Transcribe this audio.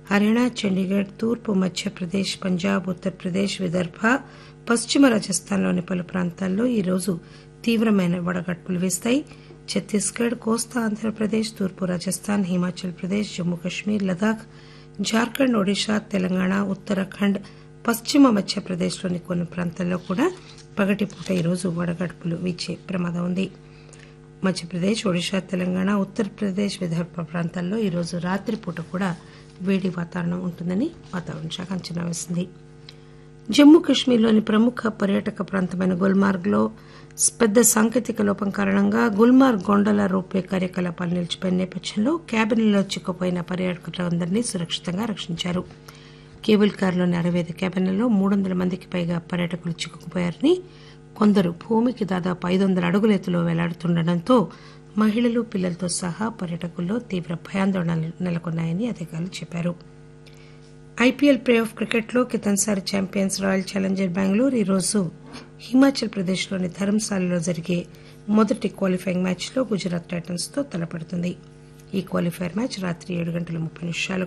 హర్యానా చండీగఢ్ తూర్పు మధ్యప్రదేశ్ పంజాబ్ ఉత్తరప్రదేశ్ విదర్భ పశ్చిమ రాజస్థాన్లోని పలు ప్రాంతాల్లో ఈరోజు తీవ్రమైన వడగడ్పులు వీస్తాయి ఛత్తీస్గఢ్ కోస్తా ఆంధ్రప్రదేశ్ తూర్పు రాజస్థాన్ హిమాచల్ ప్రదేశ్ జమ్మూ కశ్మీర్ లదాఖ్ జార్ఖండ్ ఒడిశా తెలంగాణ ఉత్తరాఖండ్ పశ్చిమ మధ్యప్రదేశ్లోని కొన్ని ప్రాంతాల్లో కూడా పగటిపూట ఈరోజు వడగడ్పులు వీచే ప్రమాదం ఉంది మధ్యప్రదేశ్ ఒడిశా తెలంగాణ ఉత్తరప్రదేశ్ విదర్భ ప్రాంతాల్లో ఈరోజు రాత్రిపూట కూడా వేడి వాతావరణం ఉంటుందని వాతావరణ శాఖ అంచనా వేసింది జమ్మూ కశ్మీర్లోని ప్రముఖ పర్యాటక ప్రాంతమైన గుల్మార్గ్లో పెద్ద సాంకేతిక లోపం కారణంగా గుల్మార్గ్ గొండల రోప్వే కార్యకలాపాలు నిలిచిపోయిన నేపథ్యంలో క్యాబిన్లలో చిక్కుపోయిన పర్యాటకులందరినీ సురక్షితంగా రక్షించారు కేబుల్ కారులోని అరవై ఐదు క్యాబిన్లలో మూడు వందల మందికి పైగా పర్యాటకులు చిక్కుకుపోయారని కొందరు భూమికి దాదాపు ఐదు వందల అడుగుల ఎత్తులో వేలాడుతుండటంతో మహిళలు పిల్లలతో సహా పర్యాటకుల్లో తీవ్ర భయాందోళనలు నెలకొన్నాయని అధికారులు చెప్పారు ఐపీఎల్ ప్లే ఆఫ్ క్రికెట్లో కితన్సారి ఛాంపియన్స్ రాయల్ ఛాలెంజర్ బెంగళూరు ఈరోజు హిమాచల్ ప్రదేశ్లోని ధర్మశాలలో జరిగే మొదటి క్వాలిఫైయింగ్ మ్యాచ్లో గుజరాత్ టైటన్స్ తో తలపడుతుంది ఈ క్వాలిఫైర్ మ్యాచ్ రాత్రి ఏడు గంటల ముప్పై నిమిషాలకు